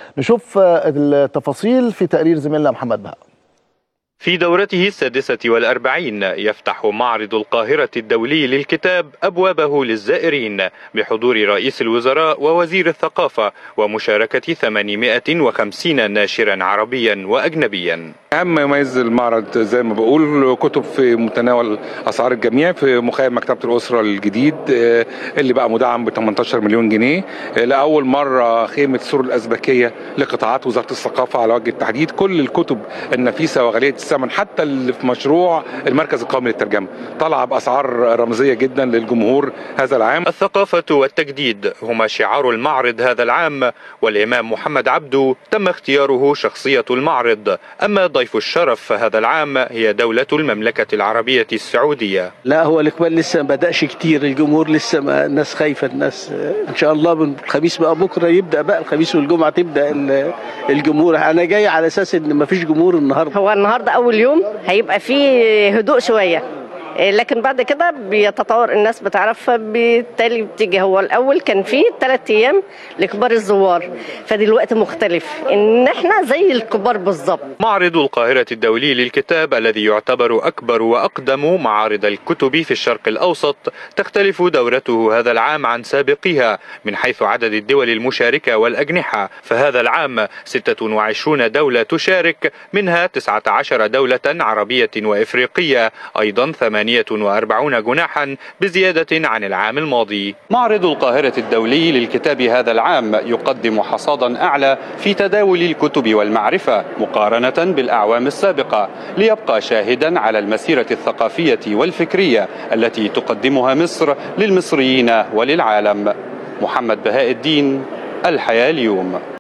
نشوف التفاصيل في تقرير زميلنا محمد بهاء في دورته السادسة والأربعين يفتح معرض القاهرة الدولي للكتاب أبوابه للزائرين بحضور رئيس الوزراء ووزير الثقافة ومشاركة 850 ناشرا عربيا وأجنبيا أهم ما يميز المعرض زي ما بقول كتب في متناول أسعار الجميع في مخيم مكتبة الأسرة الجديد اللي بقى مدعم ب 18 مليون جنيه لأول مرة خيمة السور الأزبكية لقطاعات وزارة الثقافة على وجه التحديد كل الكتب النفيسة وغالية الثمن حتى اللي في مشروع المركز القومي للترجمة طالعة بأسعار رمزية جدا للجمهور هذا العام الثقافة والتجديد هما شعار المعرض هذا العام والإمام محمد عبده تم اختياره شخصية المعرض أما ضيف الشرف هذا العام هي دولة المملكة العربية السعودية لا هو الإقبال لسه ما بدأش كتير الجمهور لسه ما الناس خايفة الناس إن شاء الله من الخميس بقى بكرة يبدأ بقى الخميس والجمعة تبدأ الجمهور أنا جاي على أساس إن ما فيش جمهور النهاردة هو النهاردة أول يوم هيبقى فيه هدوء شوية لكن بعد كده بيتطور الناس بتعرف فبالتالي بتيجي هو الاول كان فيه ثلاث ايام لكبار الزوار فدلوقتي مختلف ان احنا زي الكبار بالظبط معرض القاهره الدولي للكتاب الذي يعتبر اكبر واقدم معارض الكتب في الشرق الاوسط تختلف دورته هذا العام عن سابقها من حيث عدد الدول المشاركه والاجنحه فهذا العام 26 دوله تشارك منها 19 دوله عربيه وافريقيه ايضا 8 48 جناحا بزيادة عن العام الماضي معرض القاهرة الدولي للكتاب هذا العام يقدم حصادا أعلى في تداول الكتب والمعرفة مقارنة بالأعوام السابقة ليبقى شاهدا على المسيرة الثقافية والفكرية التي تقدمها مصر للمصريين وللعالم محمد بهاء الدين الحياة اليوم